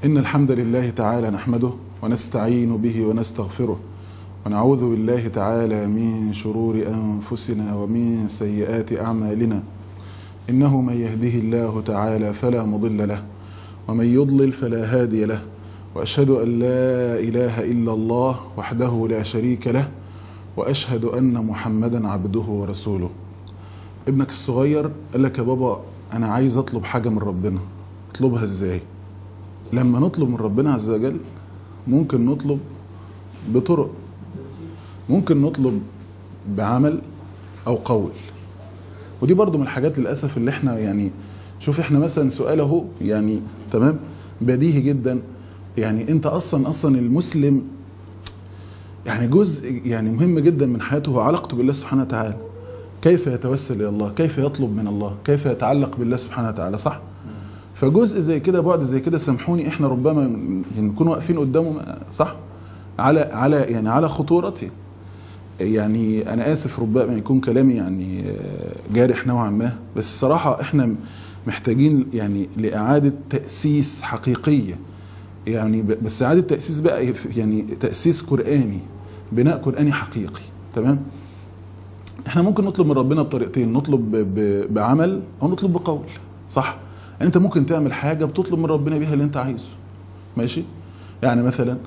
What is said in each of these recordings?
إن الحمد لله تعالى نحمده ونستعين به ونستغفره ونعوذ بالله تعالى من شرور أنفسنا ومن سيئات أعمالنا إنه من يهده الله تعالى فلا مضل له ومن يضلل فلا هادي له وأشهد أن لا إله إلا الله وحده لا شريك له وأشهد أن محمدا عبده ورسوله ابنك الصغير قال لك يا بابا أنا عايز أطلب حاجة من ربنا اطلبها إزاي لما نطلب من ربنا عز وجل ممكن نطلب بطرق ممكن نطلب بعمل أو قول ودي برضو من الحاجات للأسف اللي احنا يعني شوف احنا مثلا سؤاله يعني تمام بديهي جدا يعني انت اصلا اصلا المسلم يعني جزء يعني مهم جدا من حياته هو علاقته بالله سبحانه وتعالى كيف يتوسل الى الله كيف يطلب من الله كيف يتعلق بالله سبحانه وتعالى صح فجزء زي كده بعد زي كده سامحوني احنا ربما يعني نكون واقفين قدامه صح على على يعني على خطورته يعني انا اسف ربما يكون كلامي يعني جارح نوعا ما بس الصراحه احنا محتاجين يعني لاعاده تاسيس حقيقيه يعني بس اعاده تاسيس بقى يعني تاسيس قراني بناء قراني حقيقي تمام احنا ممكن نطلب من ربنا بطريقتين نطلب بعمل او نطلب بقول صح يعني انت ممكن تعمل حاجه بتطلب من ربنا بيها اللي انت عايزه ماشي يعني مثلا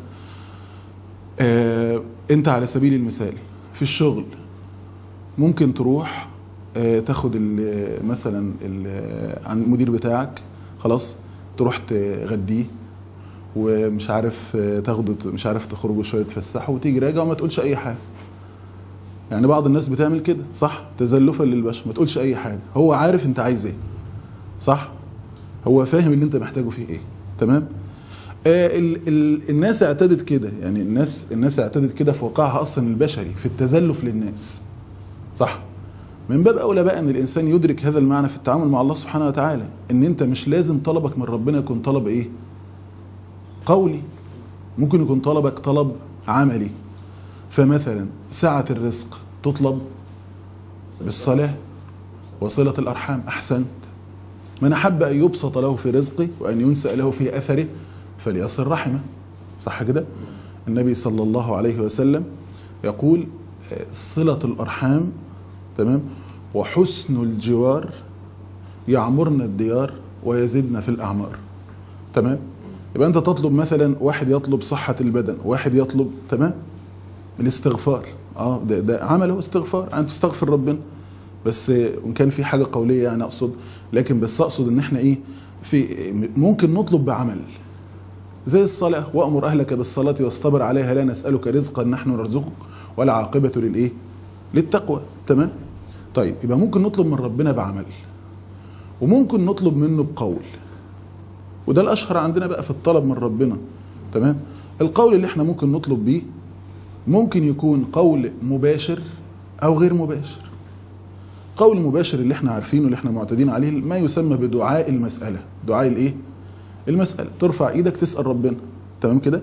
اه انت على سبيل المثال في الشغل ممكن تروح اه تاخد ال مثلا ال عن المدير بتاعك خلاص تروح تغديه ومش عارف تاخده مش عارف تخرجوا شويه تفسحوا وتيجي راجع وما تقولش اي حاجه يعني بعض الناس بتعمل كده صح تزلفا للبشر ما تقولش اي حاجه هو عارف انت عايز ايه صح هو فاهم اللي انت محتاجه فيه ايه تمام آه ال ال الناس اعتادت كده يعني الناس الناس اعتادت كده في واقعها اصلا البشري في التزلف للناس صح من باب اولى بقى ان الانسان يدرك هذا المعنى في التعامل مع الله سبحانه وتعالى ان انت مش لازم طلبك من ربنا يكون طلب ايه قولي ممكن يكون طلبك طلب عملي فمثلا سعة الرزق تطلب بالصلاة وصلة الأرحام أحسنت من أحب أن يبسط له في رزقه وأن ينسأ له في أثره فليصل رحمه صح كده النبي صلى الله عليه وسلم يقول صلة الأرحام تمام وحسن الجوار يعمرنا الديار ويزيدنا في الأعمار تمام يبقى أنت تطلب مثلا واحد يطلب صحة البدن واحد يطلب تمام الاستغفار اه ده, ده عمله استغفار انت تستغفر ربنا بس وان كان في حاجه قوليه يعني اقصد لكن بس اقصد ان احنا ايه في ممكن نطلب بعمل زي الصلاه وامر اهلك بالصلاه واصطبر عليها لا نسالك رزقا نحن نرزقك ولا عاقبه للايه للتقوى تمام طيب يبقى ممكن نطلب من ربنا بعمل وممكن نطلب منه بقول وده الاشهر عندنا بقى في الطلب من ربنا تمام القول اللي احنا ممكن نطلب بيه ممكن يكون قول مباشر او غير مباشر قول مباشر اللي احنا عارفينه اللي احنا معتادين عليه ما يسمى بدعاء المسألة دعاء الايه المسألة ترفع ايدك تسأل ربنا تمام كده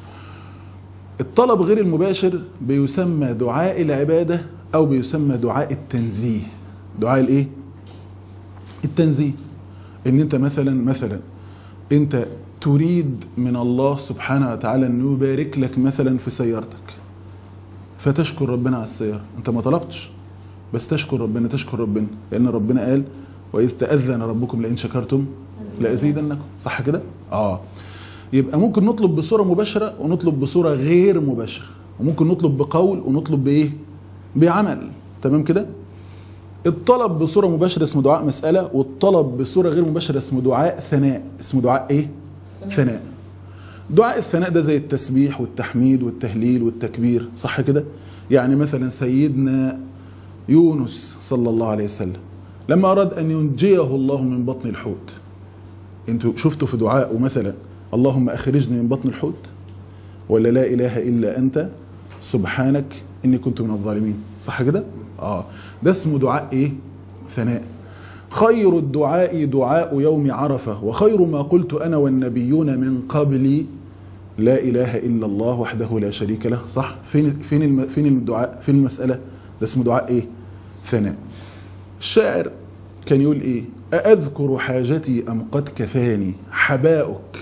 الطلب غير المباشر بيسمى دعاء العبادة او بيسمى دعاء التنزيه دعاء الايه التنزيه ان انت مثلا مثلا انت تريد من الله سبحانه وتعالى انه يبارك لك مثلا في سيارتك فتشكر ربنا على السيارة انت ما طلبتش بس تشكر ربنا تشكر ربنا لان ربنا قال واذ تأذن ربكم لئن شكرتم لأزيدنكم صح كده اه يبقى ممكن نطلب بصورة مباشرة ونطلب بصورة غير مباشرة وممكن نطلب بقول ونطلب بايه بعمل تمام كده الطلب بصورة مباشرة اسمه دعاء مسألة والطلب بصورة غير مباشرة اسمه دعاء ثناء اسمه دعاء ايه ثناء دعاء الثناء ده زي التسبيح والتحميد والتهليل والتكبير صح كده يعني مثلا سيدنا يونس صلى الله عليه وسلم لما أراد أن ينجيه الله من بطن الحوت انتوا شفتوا في دعاء مثلا اللهم أخرجني من بطن الحوت ولا لا إله إلا أنت سبحانك إني كنت من الظالمين صح كده آه ده اسمه دعاء إيه ثناء خير الدعاء دعاء يوم عرفة وخير ما قلت أنا والنبيون من قبلي لا إله إلا الله وحده لا شريك له صح فين فين الم فين الدعاء فين المسألة ده اسمه دعاء إيه ثناء الشاعر كان يقول إيه أأذكر حاجتي أم قد كفاني حباؤك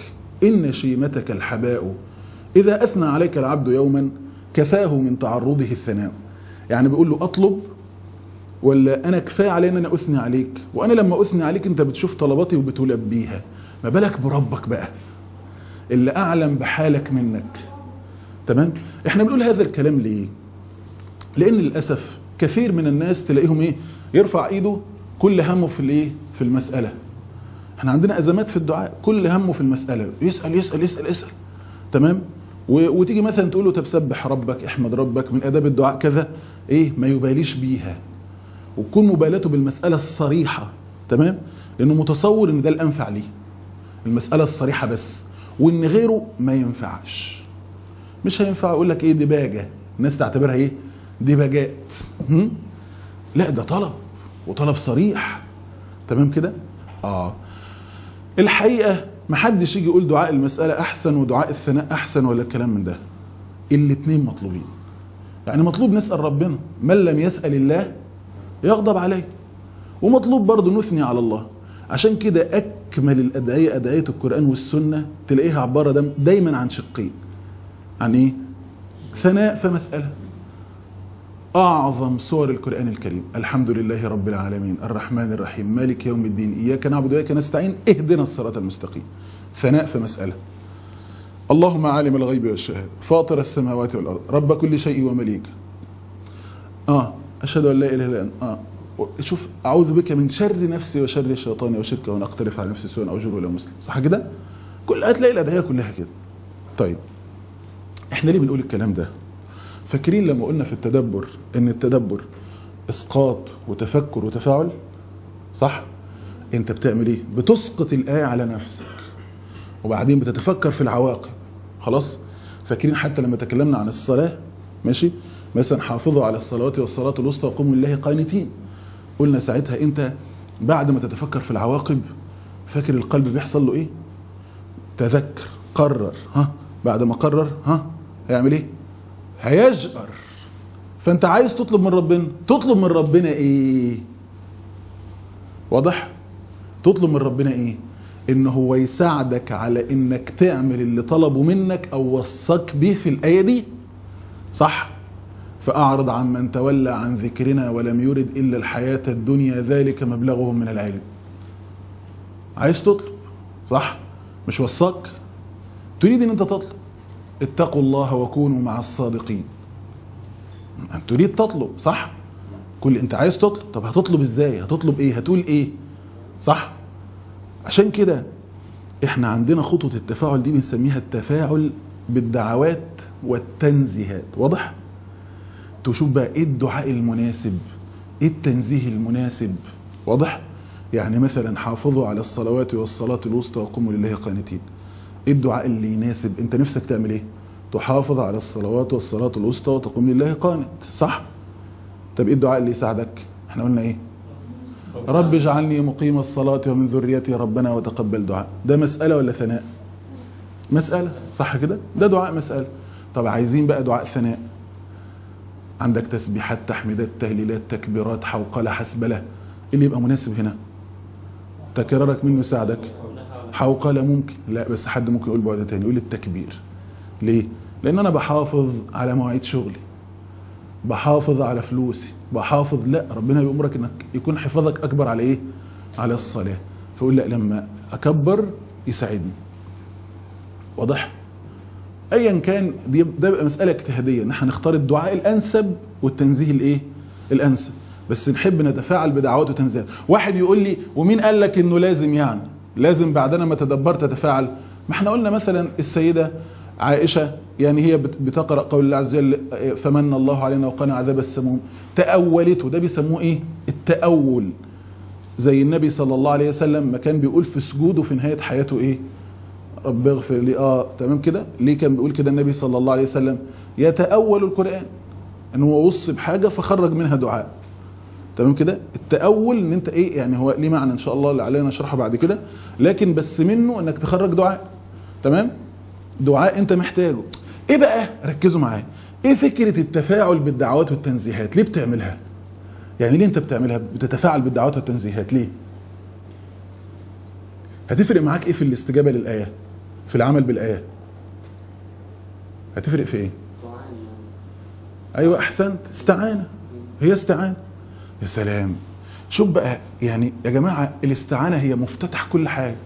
إن شيمتك الحباء إذا أثنى عليك العبد يوما كفاه من تعرضه الثناء يعني بيقول له أطلب ولا أنا كفاية علي أن أنا أثني عليك وأنا لما أثني عليك أنت بتشوف طلباتي وبتلبيها ما بالك بربك بقى اللي أعلم بحالك منك تمام احنا بنقول هذا الكلام ليه لأن للأسف كثير من الناس تلاقيهم ايه يرفع ايده كل همه في الايه في المسألة احنا عندنا ازمات في الدعاء كل همه في المسألة يسأل يسأل يسأل يسأل تمام وتيجي مثلا تقول له طب سبح ربك احمد ربك من اداب الدعاء كذا ايه ما يباليش بيها وتكون مبالاته بالمسألة الصريحة تمام لانه متصور ان ده الانفع ليه المسألة الصريحة بس وان غيره ما ينفعش مش هينفع اقول لك ايه دي باجة الناس تعتبرها ايه دي باجات لا ده طلب وطلب صريح تمام كده اه الحقيقة محدش يجي يقول دعاء المسألة احسن ودعاء الثناء احسن ولا الكلام من ده الاتنين مطلوبين يعني مطلوب نسأل ربنا من لم يسأل الله يغضب عليه ومطلوب برضه نثني على الله عشان كده أكمل الأدعية أدعية القرآن والسنة تلاقيها عبارة دايما عن شقين عن إيه؟ ثناء فمسألة أعظم سور القرآن الكريم الحمد لله رب العالمين الرحمن الرحيم مالك يوم الدين إياك نعبد وإياك نستعين اهدنا الصراط المستقيم ثناء فمسألة اللهم عالم الغيب والشهادة فاطر السماوات والأرض رب كل شيء ومليك آه أشهد أن لا إله إلا أنت آه شوف أعوذ بك من شر نفسي وشر الشيطان وشركه وأن أقترف على نفسي سوءا أو أجر ولا مسلم صح كده؟ كل هتلاقي الأدعية كلها كده طيب احنا ليه بنقول الكلام ده فاكرين لما قلنا في التدبر ان التدبر اسقاط وتفكر وتفاعل صح انت بتعمل ايه بتسقط الآية على نفسك وبعدين بتتفكر في العواقب خلاص فاكرين حتى لما تكلمنا عن الصلاة ماشي مثلا حافظوا على الصلوات والصلاة الوسطى وقوموا لله قانتين قلنا ساعتها انت بعد ما تتفكر في العواقب فاكر القلب بيحصل له ايه تذكر قرر ها بعد ما قرر ها هيعمل ايه هيجأر فانت عايز تطلب من ربنا تطلب من ربنا ايه واضح تطلب من ربنا ايه ان هو يساعدك على انك تعمل اللي طلبه منك او وصاك به في الايه دي صح فاعرض عن من تولى عن ذكرنا ولم يرد الا الحياه الدنيا ذلك مبلغهم من العلم عايز تطلب صح مش وصاك تريد ان انت تطلب اتقوا الله وكونوا مع الصادقين تريد تطلب صح كل انت عايز تطلب طب هتطلب ازاي هتطلب ايه هتقول ايه صح عشان كده احنا عندنا خطوة التفاعل دي بنسميها التفاعل بالدعوات والتنزيهات واضح تشوف بقى ايه الدعاء المناسب ايه التنزيه المناسب واضح يعني مثلا حافظوا على الصلوات والصلاة الوسطى وقوموا لله قانتين ايه الدعاء اللي يناسب انت نفسك تعمل ايه تحافظ على الصلوات والصلاة الوسطى وتقوم لله قانت صح طب ايه الدعاء اللي يساعدك احنا قلنا ايه رب اجعلني مقيم الصلاة ومن ذريتي ربنا وتقبل دعاء ده مسألة ولا ثناء مسألة صح كده ده دعاء مسألة طب عايزين بقى دعاء ثناء عندك تسبيحات تحميدات تهليلات تكبيرات حوقلة حسبلة اللي يبقى مناسب هنا تكرارك منه يساعدك حوقلة ممكن لا بس حد ممكن يقول بعد تاني يقول التكبير ليه لان انا بحافظ على مواعيد شغلي بحافظ على فلوسي بحافظ لا ربنا بيأمرك انك يكون حفاظك اكبر على ايه على الصلاة فيقول لا لما اكبر يساعدني واضح ايا كان دي ده بقى مسألة اجتهادية ان احنا نختار الدعاء الانسب والتنزيه الايه الانسب بس نحب نتفاعل بدعوات وتنزيهات واحد يقول لي ومين قال لك انه لازم يعني لازم بعدنا ما تدبرت تتفاعل ما احنا قلنا مثلا السيدة عائشة يعني هي بتقرأ قول الله عز وجل فمن الله علينا وقنا عذاب السموم تأولته ده بيسموه ايه التأول زي النبي صلى الله عليه وسلم ما كان بيقول في سجوده في نهاية حياته ايه رب اغفر لي اه تمام كده ليه كان بيقول كده النبي صلى الله عليه وسلم يتأول القرآن ان هو وص بحاجة فخرج منها دعاء تمام كده التأول ان انت ايه يعني هو ليه معنى ان شاء الله اللي علينا نشرحه بعد كده لكن بس منه انك تخرج دعاء تمام دعاء انت محتاجه ايه بقى ركزوا معايا ايه فكرة التفاعل بالدعوات والتنزيهات ليه بتعملها يعني ليه انت بتعملها بتتفاعل بالدعوات والتنزيهات ليه هتفرق معاك ايه في الاستجابة للآية في في العمل بالايات هتفرق في ايه ايوه احسنت استعانه هي استعانه يا سلام شوف بقى يعني يا جماعه الاستعانه هي مفتتح كل حاجه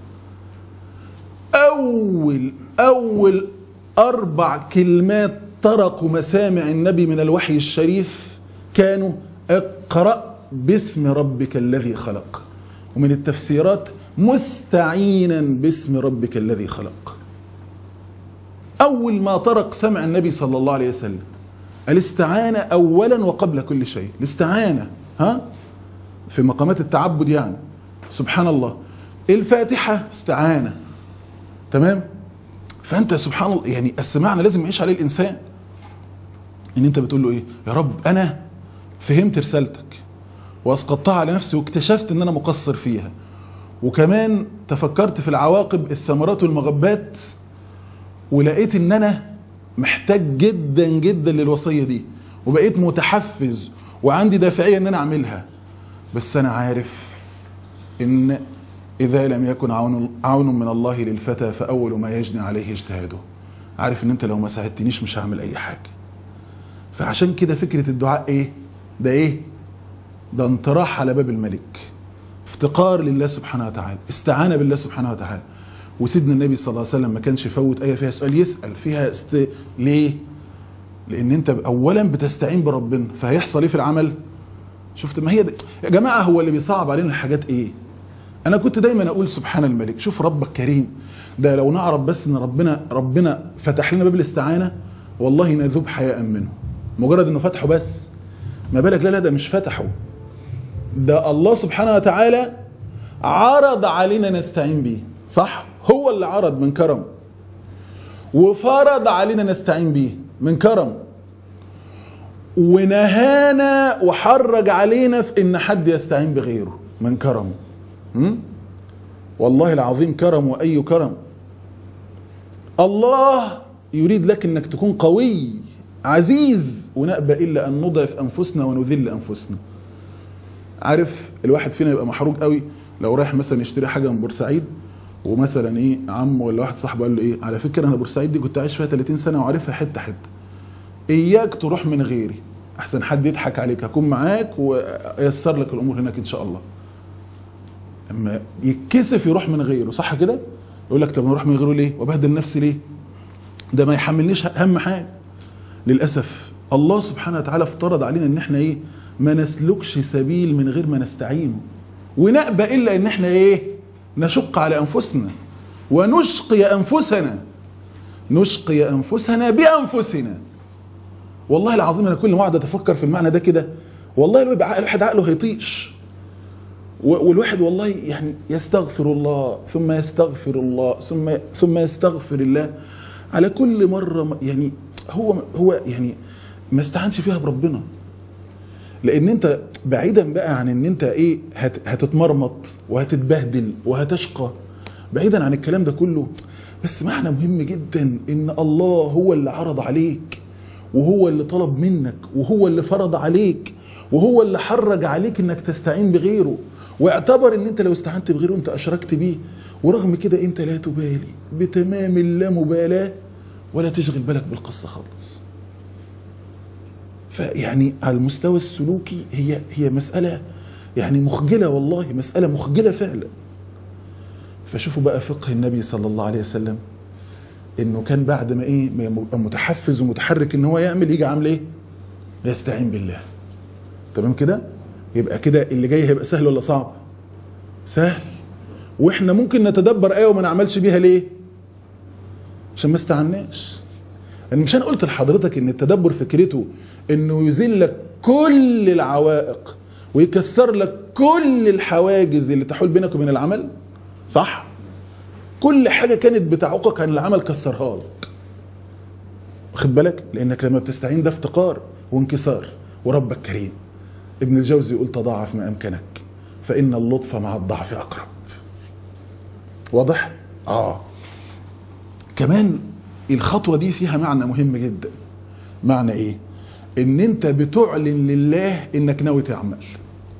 اول اول اربع كلمات طرقوا مسامع النبي من الوحي الشريف كانوا اقرا باسم ربك الذي خلق ومن التفسيرات مستعينا باسم ربك الذي خلق أول ما طرق سمع النبي صلى الله عليه وسلم الاستعانة أولا وقبل كل شيء الاستعانة ها في مقامات التعبد يعني سبحان الله الفاتحة استعانة تمام فأنت سبحان الله يعني السماعنة لازم يعيش عليه الإنسان إن أنت بتقول له إيه يا رب أنا فهمت رسالتك وأسقطتها على نفسي واكتشفت أن أنا مقصر فيها وكمان تفكرت في العواقب الثمرات والمغبات ولقيت ان انا محتاج جدا جدا للوصية دي وبقيت متحفز وعندي دافعية ان انا اعملها بس انا عارف ان اذا لم يكن عون, عون من الله للفتى فاول ما يجني عليه اجتهاده عارف ان انت لو ما ساعدتنيش مش هعمل اي حاجة فعشان كده فكرة الدعاء ايه ده ايه ده انطراح على باب الملك افتقار لله سبحانه وتعالى استعانة بالله سبحانه وتعالى وسيدنا النبي صلى الله عليه وسلم ما كانش يفوت آية فيها سؤال يسأل فيها است... ليه لأن أنت أولا بتستعين بربنا فهيحصل إيه في العمل شفت ما هي ده. يا جماعة هو اللي بيصعب علينا الحاجات إيه أنا كنت دايما أقول سبحان الملك شوف ربك كريم ده لو نعرف بس ان ربنا ربنا فتح لنا باب الاستعانة والله نذوب حياء منه مجرد انه فتحه بس ما بالك لا لا ده مش فتحه ده الله سبحانه وتعالى عرض علينا نستعين بيه صح هو اللي عرض من كرم وفرض علينا نستعين بيه من كرم ونهانا وحرج علينا في ان حد يستعين بغيره من كرم م? والله العظيم كرم واي كرم الله يريد لك انك تكون قوي عزيز ونأبى الا ان نضعف انفسنا ونذل انفسنا عارف الواحد فينا يبقى محروق قوي لو رايح مثلا يشتري حاجه من بورسعيد ومثلا ايه عم ولا واحد صاحبه قال له ايه على فكره انا بورسعيد دي كنت عايش فيها 30 سنه وعارفها حته حته اياك تروح من غيري احسن حد يضحك عليك هكون معاك ويسر لك الامور هناك ان شاء الله اما يتكسف يروح من غيره صح كده يقول لك طب نروح من غيره ليه وبهدل نفسي ليه ده ما يحملنيش هم حاجه للاسف الله سبحانه وتعالى افترض علينا ان احنا ايه ما نسلكش سبيل من غير ما نستعينه ونأبى الا ان احنا ايه نشق على أنفسنا ونشقي أنفسنا نشقي أنفسنا بأنفسنا والله العظيم أنا كل ما اقعد أتفكر في المعنى ده كده والله الواحد عقله هيطيش والواحد والله يعني يستغفر الله ثم يستغفر الله ثم ثم يستغفر الله على كل مرة يعني هو هو يعني ما استعنش فيها بربنا لان انت بعيدا بقى عن ان انت ايه هت هتتمرمط وهتتبهدل وهتشقى بعيدا عن الكلام ده كله بس معنى مهم جدا ان الله هو اللي عرض عليك وهو اللي طلب منك وهو اللي فرض عليك وهو اللي حرج عليك انك تستعين بغيره واعتبر ان انت لو استعنت بغيره انت اشركت بيه ورغم كده انت لا تبالي بتمام اللامبالاة ولا تشغل بالك بالقصة خالص فيعني على المستوى السلوكي هي هي مسألة يعني مخجلة والله مسألة مخجلة فعلا فشوفوا بقى فقه النبي صلى الله عليه وسلم انه كان بعد ما ايه يبقى متحفز ومتحرك ان هو يعمل يجي عامل ايه يستعين بالله تمام كده يبقى كده اللي جاي هيبقى سهل ولا صعب سهل واحنا ممكن نتدبر ايه وما نعملش بيها ليه عشان ما استعناش انا مش انا قلت لحضرتك ان التدبر فكرته انه يزيل لك كل العوائق ويكسر لك كل الحواجز اللي تحول بينك وبين العمل صح كل حاجة كانت بتعوقك عن العمل كسرها لك واخد بالك لانك لما بتستعين ده افتقار وانكسار وربك كريم ابن الجوزي يقول تضاعف ما امكنك فان اللطف مع الضعف اقرب واضح اه كمان الخطوة دي فيها معنى مهم جدا معنى ايه ان انت بتعلن لله انك ناوي تعمل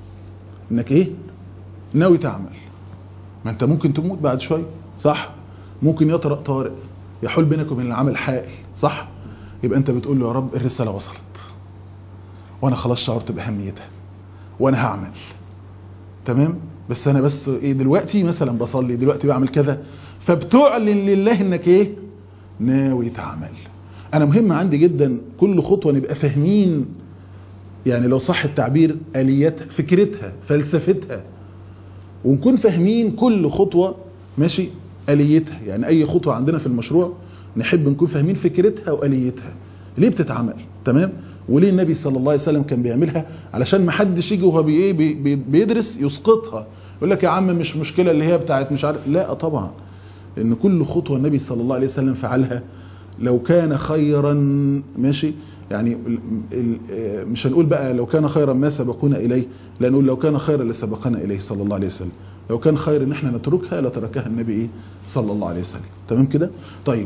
انك ايه ناوي تعمل ما انت ممكن تموت بعد شوية صح ممكن يطرأ طارئ يحول بينك وبين العمل حائل صح يبقى انت بتقول له يا رب الرسالة وصلت وانا خلاص شعرت باهميتها وانا هعمل تمام بس انا بس ايه دلوقتي مثلا بصلي دلوقتي بعمل كذا فبتعلن لله انك ايه ناوي تعمل انا مهم عندي جدا كل خطوة نبقى فاهمين يعني لو صح التعبير اليتها فكرتها فلسفتها ونكون فاهمين كل خطوة ماشي اليتها يعني اي خطوة عندنا في المشروع نحب نكون فاهمين فكرتها واليتها ليه بتتعمل تمام وليه النبي صلى الله عليه وسلم كان بيعملها علشان ما حدش يجي وهو بي بي بيدرس يسقطها يقول لك يا عم مش مشكلة اللي هي بتاعت مش عارف لا طبعا لان كل خطوة النبي صلى الله عليه وسلم فعلها لو كان خيرا ماشي يعني ال- ال- مش هنقول بقى لو كان خيرا ما سبقونا إليه لا نقول لو كان خيرا لسبقنا إليه صلى الله عليه وسلم لو كان خير ان احنا نتركها لتركها النبي ايه صلى الله عليه وسلم تمام كده طيب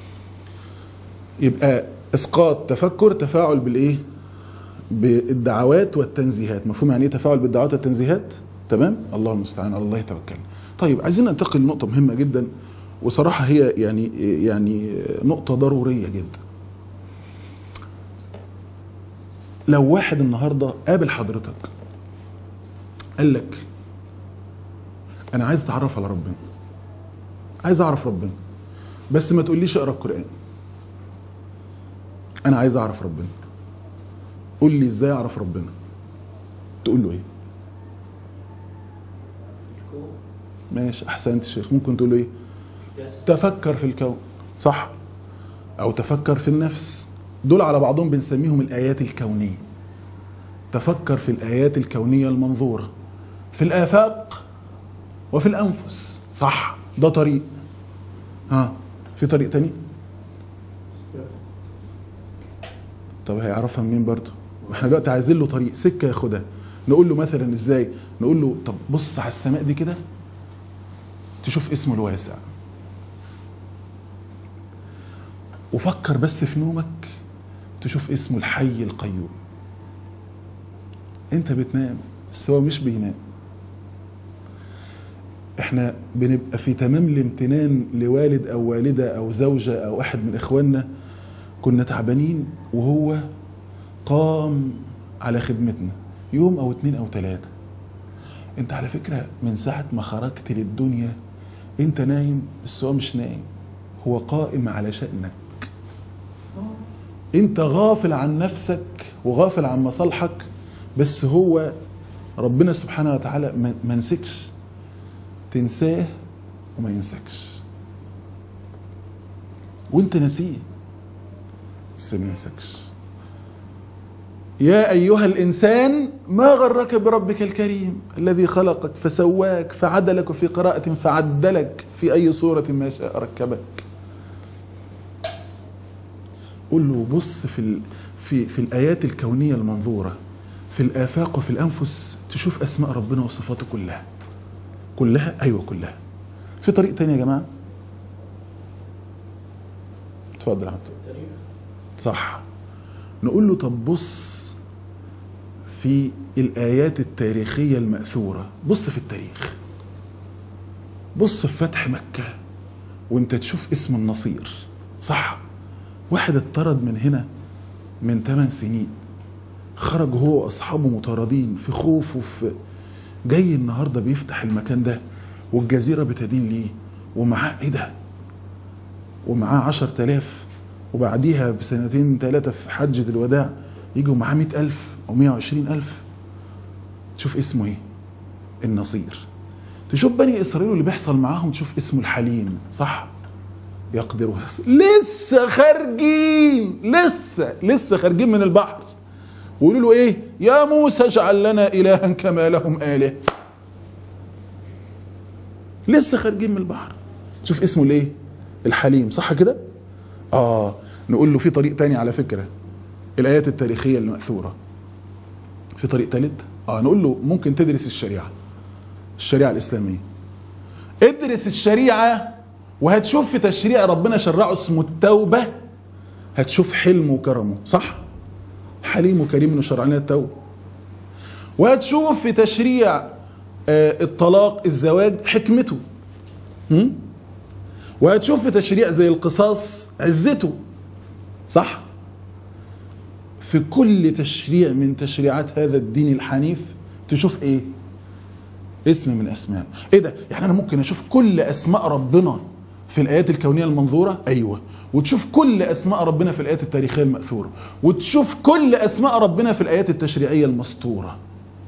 يبقى اسقاط تفكر تفاعل بالايه بالدعوات والتنزيهات مفهوم يعني ايه تفاعل بالدعوات والتنزيهات تمام الله المستعان على الله توكلنا طيب عايزين ننتقل لنقطه مهمه جدا وصراحه هي يعني يعني نقطه ضروريه جدا لو واحد النهارده قابل حضرتك قال لك انا عايز اتعرف على ربنا عايز اعرف ربنا بس ما تقوليش اقرا القران انا عايز اعرف ربنا قول لي ازاي اعرف ربنا تقول له ايه ماشي احسنت شيخ ممكن تقول له ايه تفكر في الكون صح او تفكر في النفس دول على بعضهم بنسميهم الايات الكونيه تفكر في الايات الكونيه المنظوره في الافاق وفي الانفس صح ده طريق ها في طريق تاني طب هيعرفها منين برضه ما احنا دلوقتي عايزين له طريق سكه ياخدها نقول له مثلا ازاي نقول له طب بص على السماء دي كده تشوف اسمه الواسع وفكر بس في نومك تشوف اسمه الحي القيوم انت بتنام بس هو مش بينام احنا بنبقى في تمام الامتنان لوالد او والدة او زوجة او احد من اخواننا كنا تعبانين وهو قام على خدمتنا يوم او اتنين او تلاتة انت على فكرة من ساعة ما خرجت للدنيا انت نايم بس هو مش نايم هو قائم على شأنك انت غافل عن نفسك وغافل عن مصالحك بس هو ربنا سبحانه وتعالى ما ما نسكش تنساه وما ينسكش وانت نسيه بس ما ينسكش يا أيها الإنسان ما غرك بربك الكريم الذي خلقك فسواك فعدلك وفي قراءة فعدلك في أي صورة ما شاء ركبك قل له بص في, ال... في, في الآيات الكونية المنظورة في الآفاق وفي الأنفس تشوف أسماء ربنا وصفاته كلها كلها أيوة كلها في طريق تاني يا جماعة اتفضل يا عبد صح نقول له طب بص في الآيات التاريخية المأثورة بص في التاريخ بص في فتح مكة وانت تشوف اسم النصير صح واحد اتطرد من هنا من 8 سنين خرج هو واصحابه مطاردين في خوف وفي جاي النهارده بيفتح المكان ده والجزيرة بتدين ليه ومعاه ايه ده ومعاه 10000 وبعديها بسنتين ثلاثة في حجة الوداع يجوا معاه 100000 أو 120000 تشوف اسمه ايه النصير تشوف بني إسرائيل اللي بيحصل معاهم تشوف اسمه الحليم صح يقدر لسه خارجين لسه لسه خارجين من البحر ويقولوا له ايه يا موسى اجعل لنا إلها كما لهم آله لسه خارجين من البحر شوف اسمه الايه الحليم صح كده اه نقول له في طريق تاني على فكرة الآيات التاريخية المأثورة في طريق ثالث اه نقول له ممكن تدرس الشريعة الشريعة الإسلامية ادرس الشريعة وهتشوف في تشريع ربنا شرعه اسمه التوبة هتشوف حلمه وكرمه صح حليم وكريم انه شرع لنا التوبة وهتشوف في تشريع آه الطلاق الزواج حكمته هم؟ وهتشوف في تشريع زي القصاص عزته صح في كل تشريع من تشريعات هذا الدين الحنيف تشوف ايه اسم من اسماء ايه ده يعني انا ممكن اشوف كل اسماء ربنا في الايات الكونيه المنظوره ايوه وتشوف كل اسماء ربنا في الايات التاريخيه الماثوره وتشوف كل اسماء ربنا في الايات التشريعيه المسطوره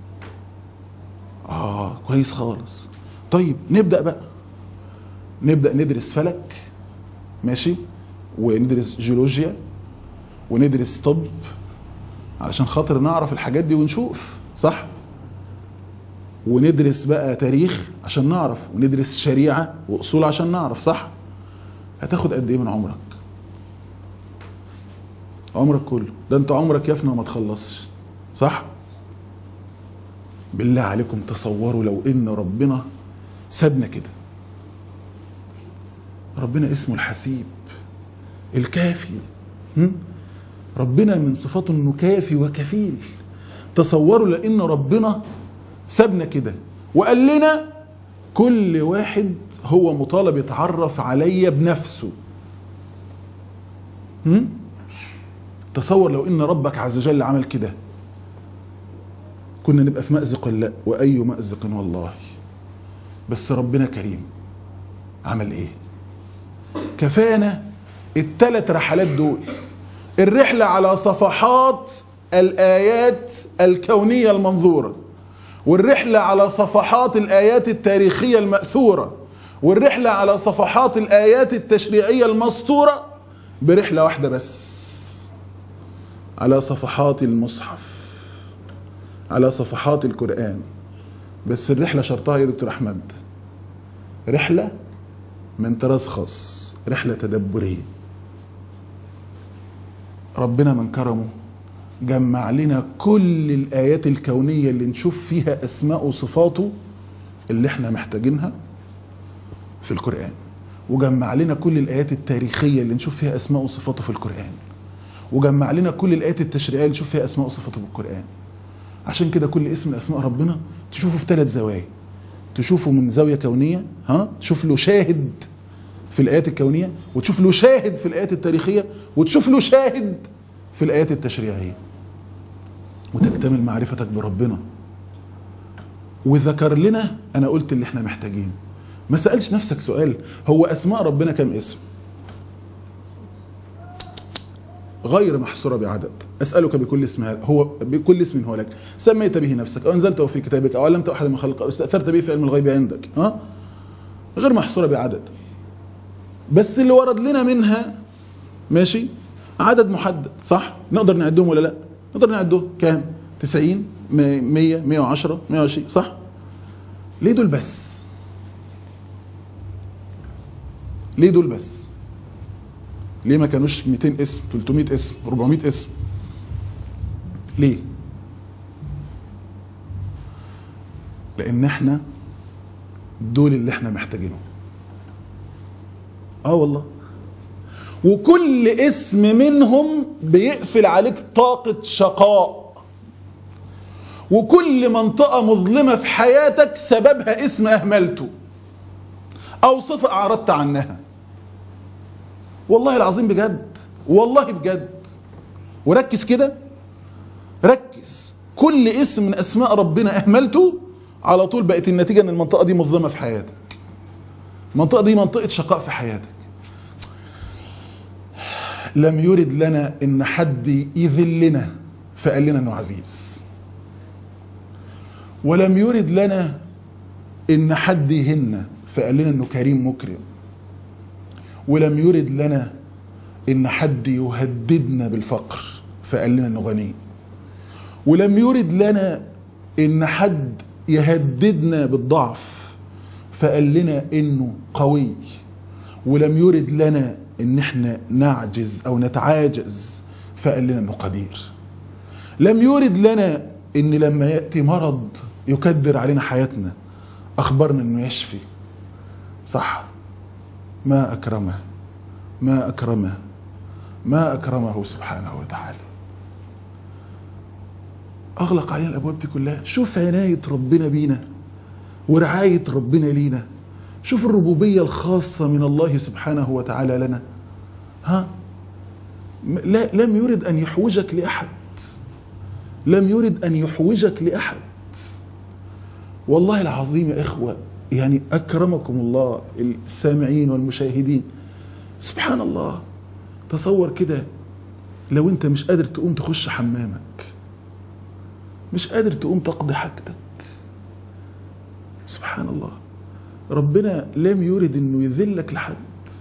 اه كويس خالص طيب نبدا بقى نبدا ندرس فلك ماشي وندرس جيولوجيا وندرس طب علشان خاطر نعرف الحاجات دي ونشوف صح وندرس بقى تاريخ عشان نعرف وندرس شريعة وأصول عشان نعرف صح هتاخد قد ايه من عمرك عمرك كله ده انت عمرك يفنى وما تخلصش صح بالله عليكم تصوروا لو ان ربنا سابنا كده ربنا اسمه الحسيب الكافي هم؟ ربنا من صفاته انه كافي وكفيل تصوروا لان ربنا سابنا كده وقال لنا كل واحد هو مطالب يتعرف عليا بنفسه هم؟ تصور لو ان ربك عز وجل عمل كده كنا نبقى في مأزق لا وأي مأزق والله بس ربنا كريم عمل ايه كفانا الثلاث رحلات دول الرحلة على صفحات الآيات الكونية المنظورة والرحلة على صفحات الآيات التاريخية المأثورة والرحلة على صفحات الآيات التشريعية المسطورة برحلة واحدة بس على صفحات المصحف على صفحات القرآن بس الرحلة شرطها يا دكتور أحمد رحلة من طراز خاص رحلة تدبرية ربنا من كرمه جمع لنا كل الآيات الكونية اللي نشوف فيها أسماء وصفاته اللي احنا محتاجينها في القرآن وجمع لنا كل الآيات التاريخية اللي نشوف فيها أسماء وصفاته في القرآن وجمع لنا كل الآيات التشريعية اللي نشوف فيها أسماء وصفاته في القرآن عشان كده كل اسم من أسماء ربنا تشوفه في ثلاث زوايا تشوفه من زاوية كونية ها تشوف له شاهد في الآيات الكونية وتشوف له شاهد في الآيات التاريخية وتشوف له شاهد في الآيات التشريعية وتكتمل معرفتك بربنا وذكر لنا أنا قلت اللي احنا محتاجين ما سألش نفسك سؤال هو أسماء ربنا كم اسم غير محصورة بعدد أسألك بكل اسم هو بكل اسم هو لك سميت به نفسك أو أنزلته في كتابك أو علمت أحد من خلقه أو استأثرت به في علم الغيب عندك ها غير محصورة بعدد بس اللي ورد لنا منها ماشي عدد محدد صح نقدر نعدهم ولا لا نقدر نعدهم كام 90 100 110 120 صح ليه دول بس ليه دول بس ليه ما كانوش 200 اسم 300 اسم 400 اسم ليه لان احنا دول اللي احنا محتاجينهم اه والله وكل اسم منهم بيقفل عليك طاقة شقاء وكل منطقة مظلمة في حياتك سببها اسم أهملته أو صفة أعرضت عنها والله العظيم بجد والله بجد وركز كده ركز كل اسم من أسماء ربنا أهملته على طول بقت النتيجة أن المنطقة دي مظلمة في حياتك المنطقة دي منطقة شقاء في حياتك لم يرد لنا ان حد يذلنا فقال لنا انه عزيز ولم يرد لنا ان حد يهنا فقال لنا انه كريم مكرم ولم يرد لنا ان حد يهددنا بالفقر فقال لنا انه غني ولم يرد لنا ان حد يهددنا بالضعف فقال لنا انه قوي ولم يرد لنا ان احنا نعجز او نتعاجز فقال لنا انه قدير لم يرد لنا ان لما يأتي مرض يكدر علينا حياتنا اخبرنا انه يشفي صح ما اكرمه ما اكرمه ما اكرمه سبحانه وتعالى اغلق علينا الابواب دي كلها شوف عناية ربنا بينا ورعاية ربنا لينا شوف الربوبية الخاصة من الله سبحانه وتعالى لنا ها لا لم يرد أن يحوجك لأحد لم يرد أن يحوجك لأحد والله العظيم يا إخوة يعني أكرمكم الله السامعين والمشاهدين سبحان الله تصور كده لو أنت مش قادر تقوم تخش حمامك مش قادر تقوم تقضي حاجتك سبحان الله ربنا لم يرد أنه يذلك لحد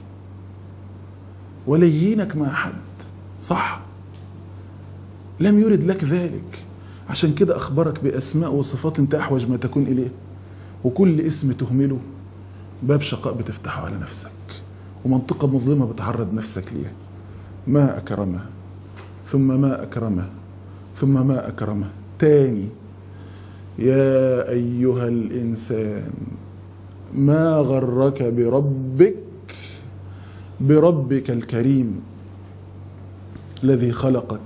ولا يهينك مع حد صح لم يرد لك ذلك عشان كده أخبرك بأسماء وصفات انت أحوج ما تكون إليه وكل اسم تهمله باب شقاء بتفتحه على نفسك ومنطقة مظلمة بتعرض نفسك ليها ما أكرمه ثم ما أكرمه ثم ما أكرمه تاني يا أيها الإنسان ما غرك بربك بربك الكريم الذي خلقك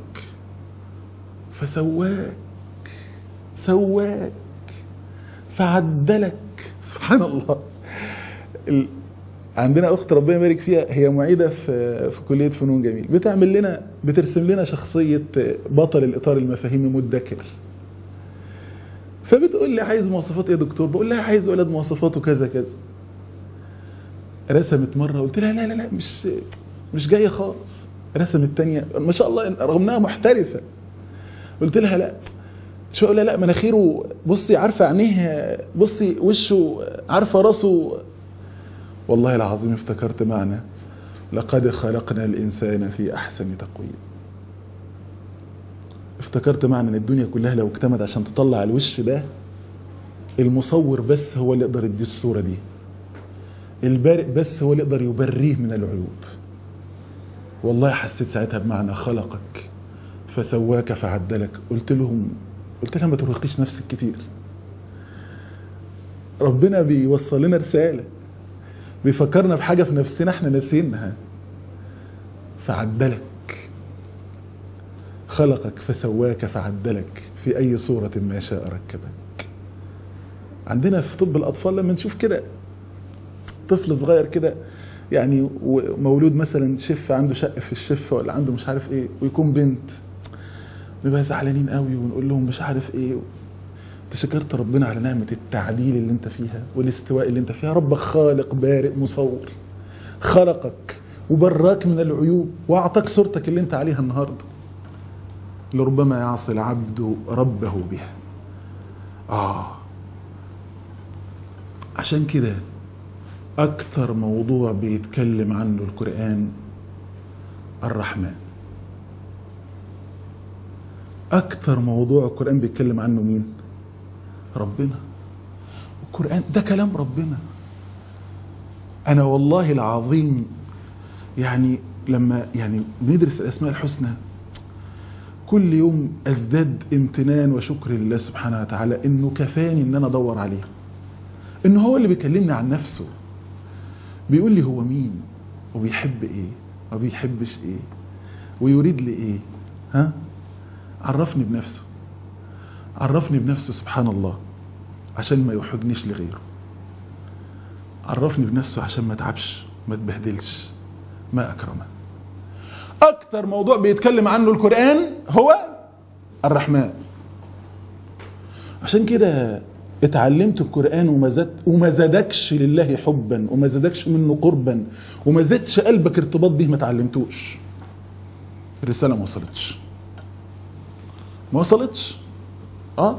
فسواك سواك فعدلك سبحان الله ال... عندنا اخت ربنا يبارك فيها هي معيده في في كليه فنون جميل بتعمل لنا بترسم لنا شخصيه بطل الاطار المفاهيمي مدكر فبتقول لي عايز مواصفات ايه يا دكتور بقول لها عايز ولد مواصفاته كذا كذا رسمت مره قلت لها لا لا لا مش مش جايه خالص رسمت تانية ما شاء الله رغم انها محترفه قلت لها لا شو اقول لها لا مناخيره بصي عارفه عينيه بصي وشه عارفه راسه والله العظيم افتكرت معنى لقد خلقنا الانسان في احسن تقويم افتكرت معنى ان الدنيا كلها لو اجتمد عشان تطلع الوش ده المصور بس هو اللي يقدر يدي الصوره دي البارئ بس هو اللي يقدر يبريه من العيوب والله حسيت ساعتها بمعنى خلقك فسواك فعدلك قلت لهم قلت لها ما ترهقيش نفسك كتير ربنا بيوصل لنا رسالة بيفكرنا بحاجة في نفسنا احنا ناسينها فعدلك خلقك فسواك فعدلك في أي صورة ما شاء ركبك عندنا في طب الأطفال لما نشوف كده طفل صغير كده يعني مولود مثلا شف عنده شق في الشفة ولا عنده مش عارف ايه ويكون بنت نبقى زعلانين قوي ونقول لهم مش عارف ايه انت شكرت ربنا على نعمة التعديل اللي انت فيها والاستواء اللي انت فيها ربك خالق بارئ مصور خلقك وبراك من العيوب واعطاك صورتك اللي انت عليها النهارده لربما يعصي العبد ربه بها اه عشان كده اكتر موضوع بيتكلم عنه القرآن الرحمن اكتر موضوع القرآن بيتكلم عنه مين ربنا القرآن ده كلام ربنا انا والله العظيم يعني لما يعني بندرس الاسماء الحسنى كل يوم ازداد امتنان وشكر لله سبحانه وتعالى انه كفاني ان انا ادور عليه انه هو اللي بيكلمني عن نفسه بيقول لي هو مين وبيحب ايه ما بيحبش ايه ويريد لي ايه ها عرفني بنفسه عرفني بنفسه سبحان الله عشان ما يحجنيش لغيره عرفني بنفسه عشان ما تعبش ما تبهدلش ما اكرمه اكتر موضوع بيتكلم عنه القرآن هو الرحمن عشان كده اتعلمت القرآن وما زاد وما زادكش لله حبا وما زادكش منه قربا وما زادش قلبك ارتباط به ما تعلمتوش الرسالة ما وصلتش ما وصلتش اه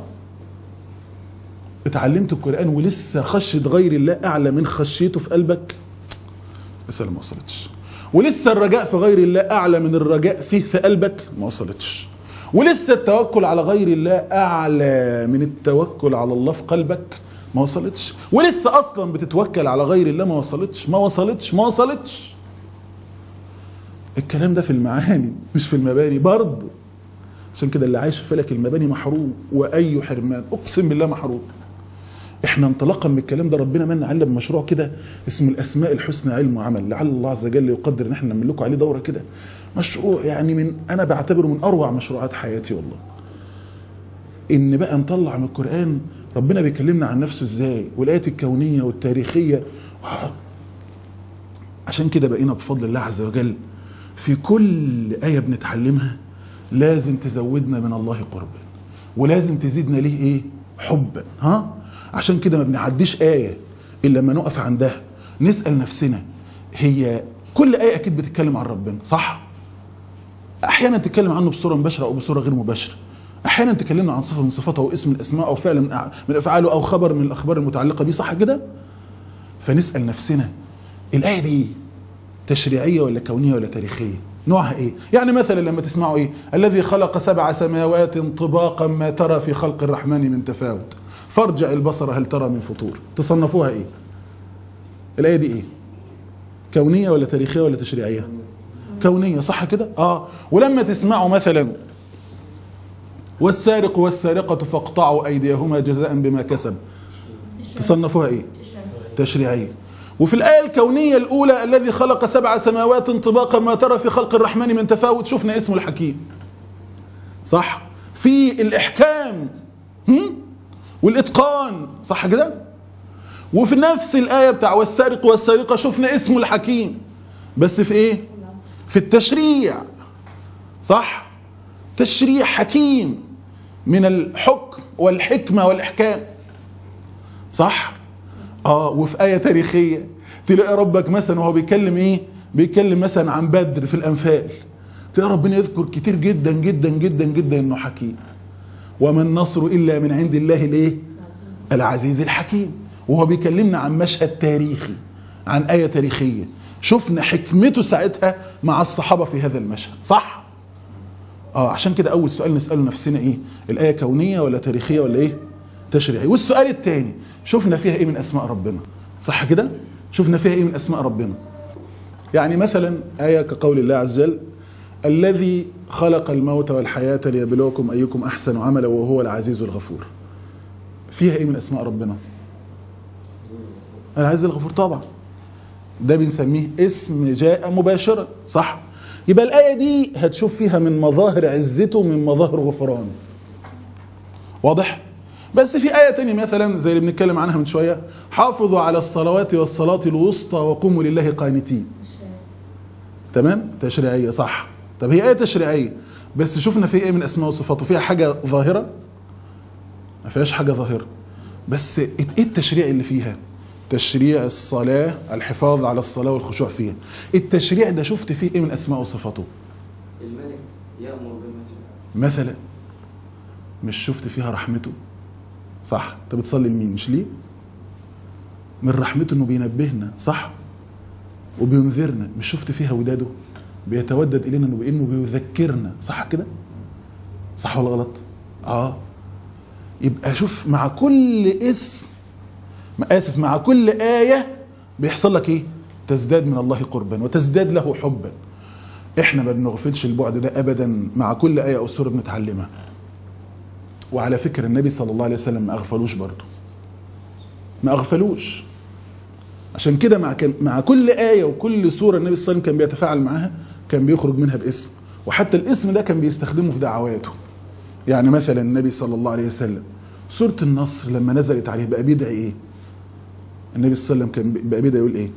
اتعلمت القرآن ولسه خشية غير الله اعلى من خشيته في قلبك الرسالة ما وصلتش ولسه الرجاء في غير الله اعلى من الرجاء فيه في قلبك ما وصلتش ولسه التوكل على غير الله اعلى من التوكل على الله في قلبك ما وصلتش ولسه اصلا بتتوكل على غير الله ما وصلتش ما وصلتش ما وصلتش الكلام ده في المعاني مش في المباني برضه عشان كده اللي عايش في فلك المباني محروم واي حرمان اقسم بالله محروم احنا انطلاقا من الكلام ده ربنا من علم بمشروع كده اسمه الاسماء الحسنى علم وعمل لعل الله عز وجل يقدر ان احنا نعمل لكم عليه دوره كده مشروع يعني من انا بعتبره من اروع مشروعات حياتي والله ان بقى نطلع من القران ربنا بيكلمنا عن نفسه ازاي والايات الكونيه والتاريخيه عشان كده بقينا بفضل الله عز وجل في كل آية بنتعلمها لازم تزودنا من الله قربا ولازم تزيدنا ليه ايه حبا ها عشان كده ما بنعديش آية إلا لما نقف عندها نسأل نفسنا هي كل آية أكيد بتتكلم عن ربنا صح أحيانا تتكلم عنه بصورة مباشرة أو بصورة غير مباشرة أحيانا تكلمنا عن صفة من صفاته أو اسم من الأسماء أو فعل من أع- من أفعاله أو خبر من الأخبار المتعلقة بيه صح كده فنسأل نفسنا الآية دي إيه؟ تشريعية ولا كونية ولا تاريخية نوعها ايه يعني مثلا لما تسمعوا ايه الذي خلق سبع سماوات طباقا ما ترى في خلق الرحمن من تفاوت فارجع البصر هل ترى من فطور تصنفوها ايه الآية دي ايه كونية ولا تاريخية ولا تشريعية كونية صح كده اه ولما تسمعوا مثلا والسارق والسارقة فاقطعوا أيديهما جزاء بما كسب تصنفوها ايه تشريعية وفي الآية الكونية الأولى الذي خلق سبع سماوات طباقا ما ترى في خلق الرحمن من تفاوت شفنا اسمه الحكيم صح في الإحكام هم؟ والإتقان صح كده وفي نفس الآية بتاع والسارق والسارقة شفنا اسمه الحكيم بس في ايه في التشريع صح تشريع حكيم من الحكم والحكمة والإحكام صح اه وفي آية تاريخية تلاقي ربك مثلا وهو بيتكلم ايه بيتكلم مثلا عن بدر في الأنفال تلاقي ربنا يذكر كتير جدا جدا جدا جدا انه حكيم وما النصر إلا من عند الله الايه العزيز الحكيم وهو بيكلمنا عن مشهد تاريخي عن آية تاريخية شفنا حكمته ساعتها مع الصحابة في هذا المشهد صح اه عشان كده اول سؤال نسأله نفسنا ايه الآية كونية ولا تاريخية ولا ايه تشريعي والسؤال الثاني شفنا فيها ايه من اسماء ربنا صح كده شفنا فيها ايه من اسماء ربنا يعني مثلا آية كقول الله عز وجل الذي خلق الموت والحياة ليبلوكم أيكم أحسن عملا وهو العزيز الغفور فيها ايه من اسماء ربنا العزيز الغفور طبعا ده بنسميه اسم جاء مباشرا صح يبقى الآية دي هتشوف فيها من مظاهر عزته من مظاهر غفرانه واضح بس في آية تانية مثلا زي اللي بنتكلم عنها من شوية حافظوا على الصلوات والصلاة الوسطى وقوموا لله قانتين تمام تشريعية صح طب هي آية تشريعية بس شفنا في ايه من اسماء وصفاته فيها حاجة ظاهرة ما فيهاش حاجة ظاهرة بس ايه التشريع اللي فيها تشريع الصلاة الحفاظ على الصلاة والخشوع فيها التشريع ده شفت فيه ايه من اسماء وصفاته الملك يأمر بما شاء مثلا مش شفت فيها رحمته صح انت بتصلي لمين مش ليه من رحمته انه بينبهنا صح وبينذرنا مش شفت فيها وداده بيتودد الينا انه بانه بيذكرنا صح كده صح ولا غلط اه يبقى شوف مع كل اسم ما اسف مع كل آية بيحصل لك ايه تزداد من الله قربا وتزداد له حبا احنا ما بنغفلش البعد ده ابدا مع كل آية او سورة بنتعلمها وعلى فكرة النبي صلى الله عليه وسلم ما اغفلوش برضه ما اغفلوش عشان كده مع كان مع كل آية وكل سورة النبي صلى الله عليه وسلم كان بيتفاعل معاها كان بيخرج منها باسم وحتى الاسم ده كان بيستخدمه في دعواته يعني مثلا النبي صلى الله عليه وسلم سورة النصر لما نزلت عليه بقى بيدعي ايه النبي صلى الله عليه وسلم كان بقى بيدعي يقول ايه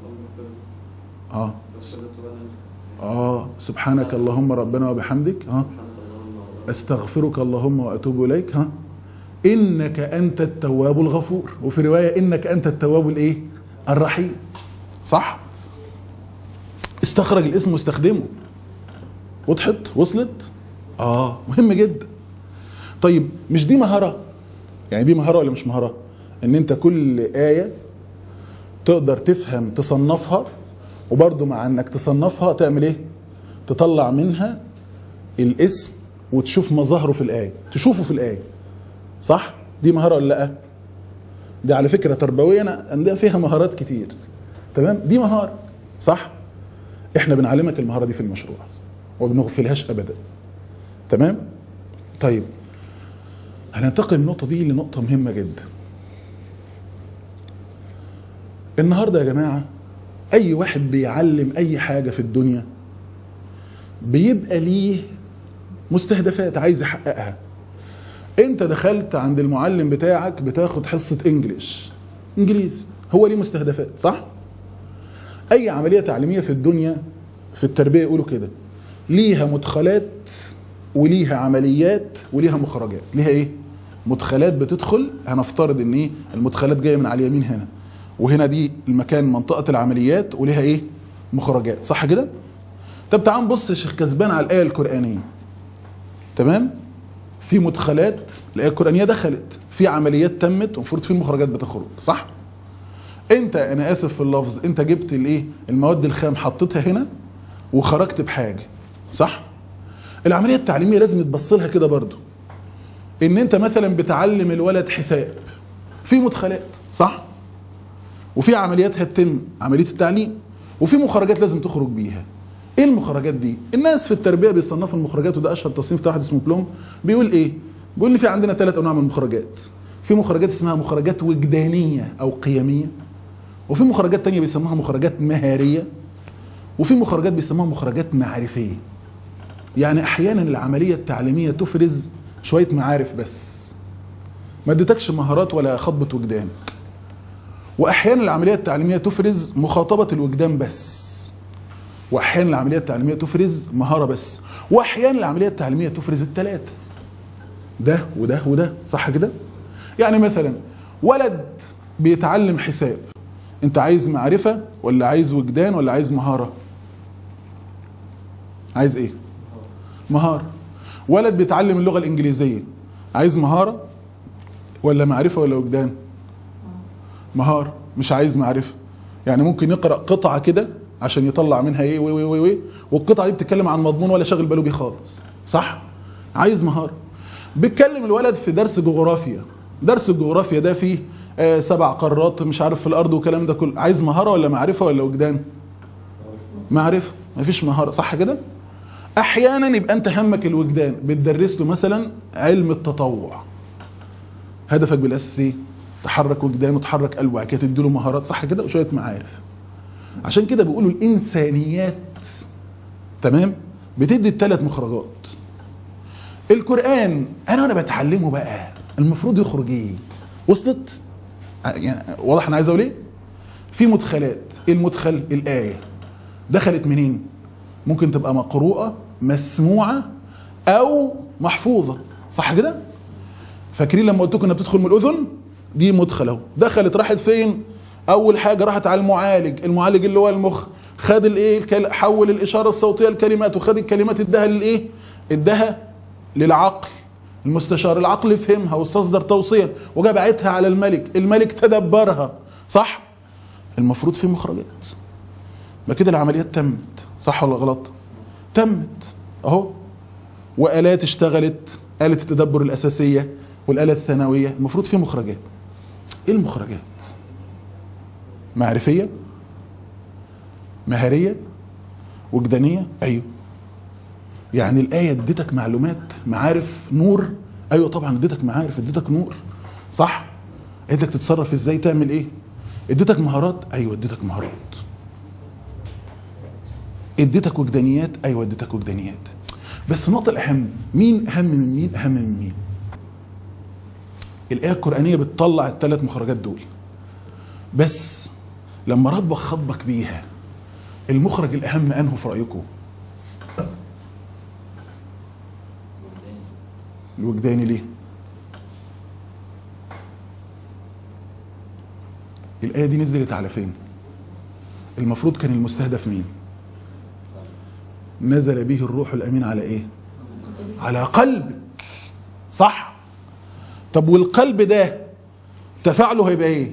اه اه سبحانك اللهم ربنا وبحمدك ها استغفرك اللهم واتوب اليك ها انك انت التواب الغفور وفي روايه انك انت التواب الايه الرحيم صح استخرج الاسم واستخدمه وضحت وصلت اه مهم جدا طيب مش دي مهاره يعني دي مهاره ولا مش مهاره ان انت كل ايه تقدر تفهم تصنفها وبرضه مع انك تصنفها تعمل ايه تطلع منها الاسم وتشوف مظاهره في الآية تشوفه في الآية صح دي مهارة ولا لا دي على فكرة تربوية أنا عندها فيها مهارات كتير تمام دي مهارة صح احنا بنعلمك المهارة دي في المشروع وبنغفلهاش أبدا تمام طيب هننتقل من النقطة دي لنقطة مهمة جدا النهاردة يا جماعة أي واحد بيعلم أي حاجة في الدنيا بيبقى ليه مستهدفات عايز يحققها انت دخلت عند المعلم بتاعك بتاخد حصة انجليش انجليزي هو ليه مستهدفات صح اي عمليه تعليميه في الدنيا في التربيه يقولوا كده ليها مدخلات وليها عمليات وليها مخرجات ليها ايه مدخلات بتدخل هنفترض ان ايه المدخلات جايه من على اليمين هنا وهنا دي المكان منطقه العمليات وليها ايه مخرجات صح كده طب تعال نبص يا شيخ كسبان على الايه القرانيه تمام في مدخلات الايه القرانيه دخلت في عمليات تمت ومفروض في مخرجات بتخرج صح انت انا اسف في اللفظ انت جبت الايه المواد الخام حطيتها هنا وخرجت بحاجه صح العمليه التعليميه لازم يتبص لها كده برضو ان انت مثلا بتعلم الولد حساب في مدخلات صح وفي عمليات هتتم عمليه التعليم وفي مخرجات لازم تخرج بيها ايه المخرجات دي الناس في التربيه بيصنفوا المخرجات وده اشهر تصنيف بتاع واحد اسمه بلوم بيقول ايه بيقول لي في عندنا ثلاث انواع من المخرجات في مخرجات اسمها مخرجات وجدانيه او قيميه وفي مخرجات تانية بيسموها مخرجات مهاريه وفي مخرجات بيسموها مخرجات معرفيه يعني احيانا العمليه التعليميه تفرز شويه معارف بس ما اديتكش مهارات ولا خطبه وجدان واحيانا العمليه التعليميه تفرز مخاطبه الوجدان بس واحيانا العمليه التعليميه تفرز مهاره بس واحيانا العمليه التعليميه تفرز الثلاثه ده وده وده صح كده يعني مثلا ولد بيتعلم حساب انت عايز معرفه ولا عايز وجدان ولا عايز مهاره عايز ايه مهاره ولد بيتعلم اللغه الانجليزيه عايز مهاره ولا معرفه ولا وجدان مهاره مش عايز معرفه يعني ممكن يقرا قطعه كده عشان يطلع منها ايه وي وي وي وي والقطعه دي بتتكلم عن مضمون ولا شاغل باله بيه خالص صح عايز مهاره بيتكلم الولد في درس جغرافيا درس الجغرافيا ده فيه آه سبع قارات مش عارف في الارض والكلام ده كله عايز مهاره ولا معرفه ولا وجدان معرفه مفيش مهاره صح كده احيانا يبقى انت همك الوجدان بتدرس له مثلا علم التطوع هدفك بالاساس ايه تحرك وجدانه وتحرك قلبه وبعد كده تديله مهارات صح كده وشويه معارف عشان كده بيقولوا الانسانيات تمام بتدي الثلاث مخرجات القران انا وانا بتعلمه بقى المفروض يخرج ايه وصلت يعني واضح انا عايز اقول ايه في مدخلات ايه المدخل الايه دخلت منين ممكن تبقى مقروءه مسموعه او محفوظه صح كده فاكرين لما قلت لكم انها بتدخل من الاذن دي مدخل اهو دخلت راحت فين اول حاجه راحت على المعالج المعالج اللي هو المخ خد الايه الكل... حول الاشاره الصوتيه لكلمات وخد الكلمات اداها للايه اداها للعقل المستشار العقل فهمها واستصدر توصيه وجبعتها على الملك الملك تدبرها صح المفروض في مخرجات ما كده العمليات تمت صح ولا غلط تمت اهو والات اشتغلت آلة التدبر الأساسية والآلة الثانوية المفروض في مخرجات ايه المخرجات معرفية مهارية وجدانية ايوه يعني الآية اديتك معلومات معارف نور ايوه طبعا اديتك معارف اديتك نور صح اديتك تتصرف ازاي تعمل ايه اديتك مهارات ايوه اديتك مهارات اديتك وجدانيات ايوه اديتك وجدانيات بس النقطة الأهم مين أهم من مين أهم من مين الآية القرآنية بتطلع الثلاث مخرجات دول بس لما ربك خطبك بيها المخرج الأهم أنه في رأيكم الوجداني ليه الآية دي نزلت على فين المفروض كان المستهدف مين نزل به الروح الأمين على إيه على قلبك صح طب والقلب ده تفاعله هيبقى إيه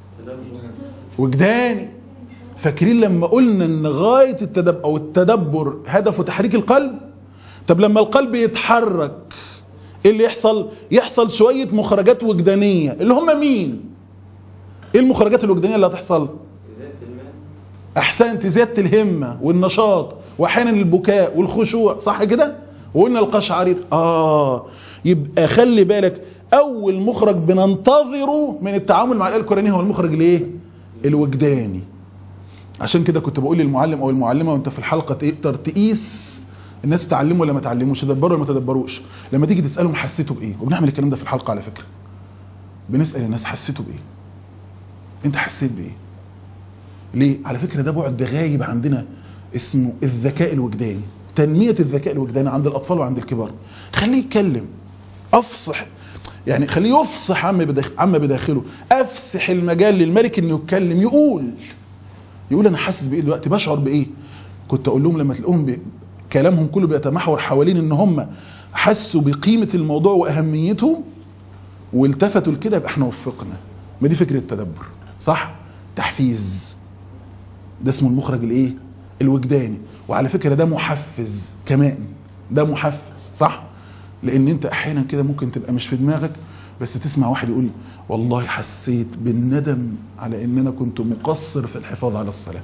وجداني فاكرين لما قلنا ان غاية التدبر او التدبر هدفه تحريك القلب طب لما القلب يتحرك ايه اللي يحصل يحصل شوية مخرجات وجدانية اللي هم مين ايه المخرجات الوجدانية اللي هتحصل احسنت زيادة الهمة والنشاط واحيانا البكاء والخشوع صح كده وقلنا القشعرير اه يبقى خلي بالك اول مخرج بننتظره من التعامل مع الايه القرانيه هو المخرج الايه الوجداني عشان كده كنت بقول للمعلم او المعلمه وانت في الحلقه تقدر تقيس الناس تعلموا ولا ما تعلموش تدبروا ولا ما تدبروش لما تيجي تسالهم حسيتوا بايه وبنعمل الكلام ده في الحلقه على فكره بنسال الناس حسيتوا بايه انت حسيت بايه ليه على فكره ده بعد غايب عندنا اسمه الذكاء الوجداني تنميه الذكاء الوجداني عند الاطفال وعند الكبار خليه يتكلم افصح يعني خليه يفصح عما بداخل عما بداخله افسح المجال للملك انه يتكلم يقول يقول انا حاسس بايه دلوقتي بشعر بايه كنت اقول لهم لما تلاقوهم بي... كلامهم كله بيتمحور حوالين ان هم حسوا بقيمه الموضوع واهميته والتفتوا لكده يبقى احنا وفقنا ما دي فكره التدبر صح تحفيز ده اسمه المخرج الايه الوجداني وعلى فكره ده محفز كمان ده محفز صح لان انت احيانا كده ممكن تبقى مش في دماغك بس تسمع واحد يقول والله حسيت بالندم على ان انا كنت مقصر في الحفاظ على الصلاه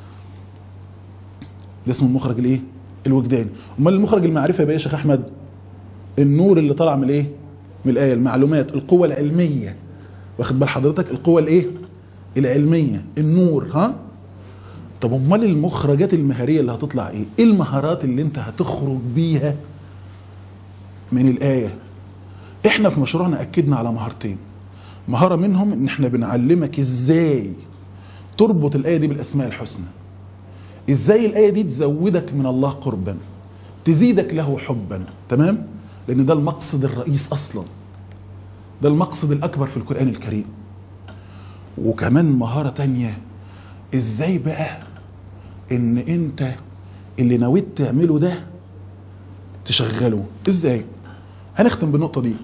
ده اسمه المخرج الايه الوجداني امال المخرج المعرفي يبقى ايه يا شيخ احمد النور اللي طالع من الايه من الايه المعلومات القوه العلميه واخد بال حضرتك القوه الايه العلميه النور ها طب امال المخرجات المهاريه اللي هتطلع ايه ايه المهارات اللي انت هتخرج بيها من الايه احنا في مشروعنا اكدنا على مهارتين مهاره منهم ان احنا بنعلمك ازاي تربط الايه دي بالاسماء الحسنى ازاي الايه دي تزودك من الله قربا تزيدك له حبا تمام لان ده المقصد الرئيس اصلا ده المقصد الاكبر في القران الكريم وكمان مهاره تانية ازاي بقى ان انت اللي نويت تعمله ده تشغله ازاي هنختم بالنقطه دي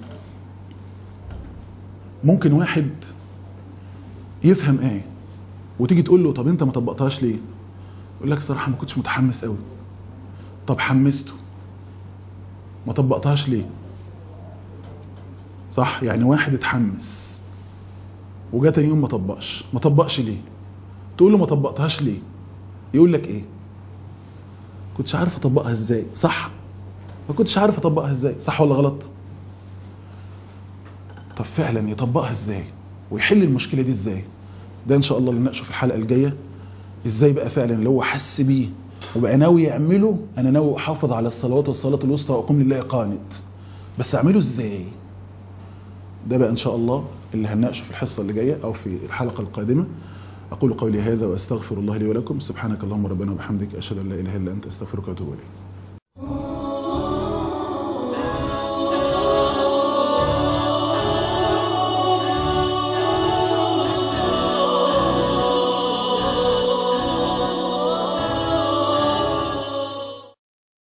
ممكن واحد يفهم ايه وتيجي تقول له طب انت ما طبقتهاش ليه يقول لك صراحه ما كنتش متحمس قوي طب حمسته ما طبقتهاش ليه صح يعني واحد اتحمس وجا تاني يوم ما طبقش ما طبقش ليه تقول له ما طبقتهاش ليه يقول لك ايه كنتش عارف اطبقها ازاي صح ما كنتش عارف اطبقها ازاي صح ولا غلط طب فعلا يطبقها ازاي ويحل المشكله دي ازاي ده ان شاء الله اللي نناقشه في الحلقه الجايه ازاي بقى فعلا اللي هو حس بيه وبقى ناوي يعمله انا ناوي احافظ على الصلوات والصلاه الوسطى واقوم لله قانت بس اعمله ازاي ده بقى ان شاء الله اللي هنناقشه في الحصه اللي جايه او في الحلقه القادمه اقول قولي هذا واستغفر الله لي ولكم سبحانك اللهم ربنا وبحمدك اشهد ان لا اله الا انت استغفرك واتوب اليك